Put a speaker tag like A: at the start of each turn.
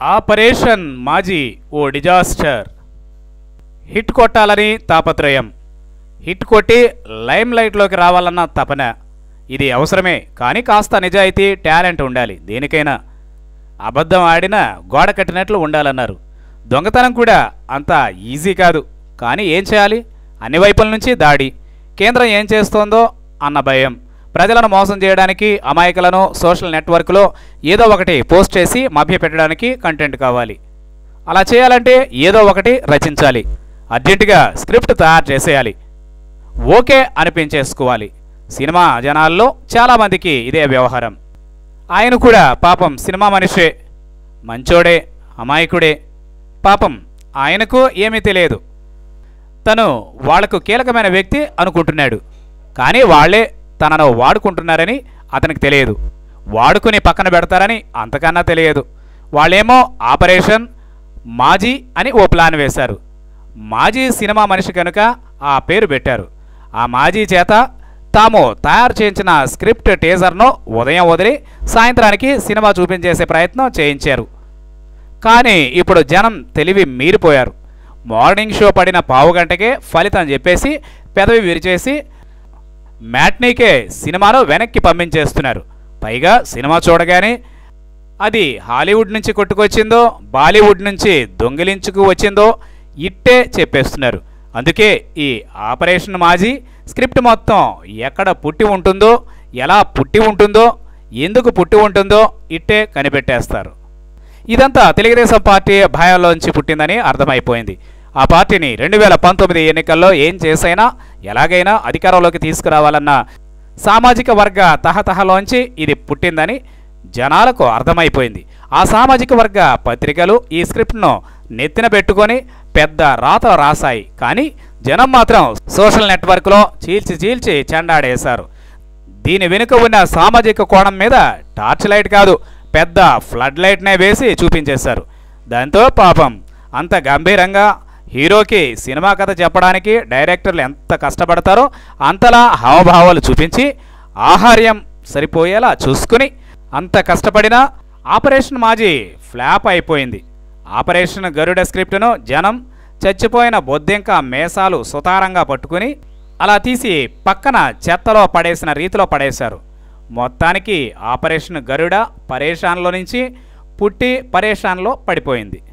A: operation మాజీ ఓ disaster hit కొట్టాలని తాపత్రయం హిట్ కొట్టి లైమ్ లైట్లోకి రావాలన్న తపన ఇది అవసరమే కానీ కాస్త నిజాయితీ టాలెంట్ ఉండాలి దేనికైనా అబద్ధం ఆడినా గోడ కట్టినట్లు ఉండాలన్నారు దొంగతనం కూడా అంత ఈజీ కాదు కానీ ఏం చేయాలి అన్ని వైపుల నుంచి దాడి కేంద్రం ఏం చేస్తోందో అన్న భయం ప్రజలను మోసం చేయడానికి అమాయకులను సోషల్ నెట్వర్క్లో ఏదో ఒకటి పోస్ట్ చేసి మభ్యపెట్టడానికి కంటెంట్ కావాలి అలా చేయాలంటే ఏదో ఒకటి రచించాలి అర్జెంటుగా స్క్రిప్ట్ తయారు చేసేయాలి ఓకే అనిపించేసుకోవాలి సినిమా జనాల్లో చాలామందికి ఇదే వ్యవహారం ఆయన కూడా పాపం సినిమా మనిషే మంచోడే అమాయకుడే పాపం ఆయనకు ఏమీ తెలియదు తను వాళ్లకు కీలకమైన వ్యక్తి అనుకుంటున్నాడు కానీ వాళ్ళే తనను వాడుకుంటున్నారని అతనికి తెలియదు వాడుకుని పక్కన పెడతారని అంతకన్నా తెలియదు వాళ్ళేమో ఆపరేషన్ మాజీ అని ఓ ప్లాన్ వేశారు మాజీ సినిమా మనిషి కనుక ఆ పేరు పెట్టారు ఆ మాజీ చేత తాము తయారు చేయించిన స్క్రిప్ట్ టీజర్ను ఉదయం వదిలి సాయంత్రానికి సినిమా చూపించేసే ప్రయత్నం చేయించారు కానీ ఇప్పుడు జనం తెలివి మీరిపోయారు మార్నింగ్ షో పడిన పావు గంటకే ఫలితం చెప్పేసి పెదవి విరిచేసి మ్యాట్నీకే సినిమాను వెనక్కి పంపించేస్తున్నారు పైగా సినిమా చూడగానే అది హాలీవుడ్ నుంచి కొట్టుకొచ్చిందో బాలీవుడ్ నుంచి దొంగిలించుకు వచ్చిందో ఇట్టే చెప్పేస్తున్నారు అందుకే ఈ ఆపరేషన్ మాజీ స్క్రిప్ట్ మొత్తం ఎక్కడ పుట్టి ఉంటుందో ఎలా పుట్టి ఉంటుందో ఎందుకు పుట్టి ఉంటుందో ఇట్టే కనిపెట్టేస్తారు ఇదంతా తెలుగుదేశం పార్టీ భయాల్లోంచి పుట్టిందని అర్థమైపోయింది ఆ పార్టీని రెండు వేల పంతొమ్మిది ఎన్నికల్లో ఏం చేసైనా ఎలాగైనా అధికారంలోకి తీసుకురావాలన్న సామాజిక వర్గ తహతహలోంచి ఇది పుట్టిందని జనాలకు అర్థమైపోయింది ఆ సామాజిక వర్గ పత్రికలు ఈ స్క్రిప్ట్ను నెత్తిన పెట్టుకొని పెద్ద రాత రాశాయి కానీ జనం మాత్రం సోషల్ నెట్వర్క్లో చీల్చి చీల్చి చెండాడేశారు దీని వెనుక ఉన్న సామాజిక కోణం మీద టార్చ్ లైట్ కాదు పెద్ద ఫ్లడ్ లైట్నే వేసి చూపించేశారు దాంతో పాపం అంత గంభీరంగా హీరోకి సినిమా కథ చెప్పడానికి డైరెక్టర్లు ఎంత కష్టపడతారో అంతలా హావభావాలు చూపించి ఆహార్యం సరిపోయేలా చూసుకుని అంత కష్టపడినా ఆపరేషన్ మాజీ ఫ్లాప్ అయిపోయింది ఆపరేషన్ గరుడ స్క్రిప్ట్ను జనం చచ్చిపోయిన బొద్దెంక మేసాలు సుతారంగా పట్టుకుని అలా తీసి పక్కన చెత్తలో పడేసిన రీతిలో పడేశారు మొత్తానికి ఆపరేషన్ గరుడ పరేషాన్లో నుంచి పుట్టి పరేషాన్లో పడిపోయింది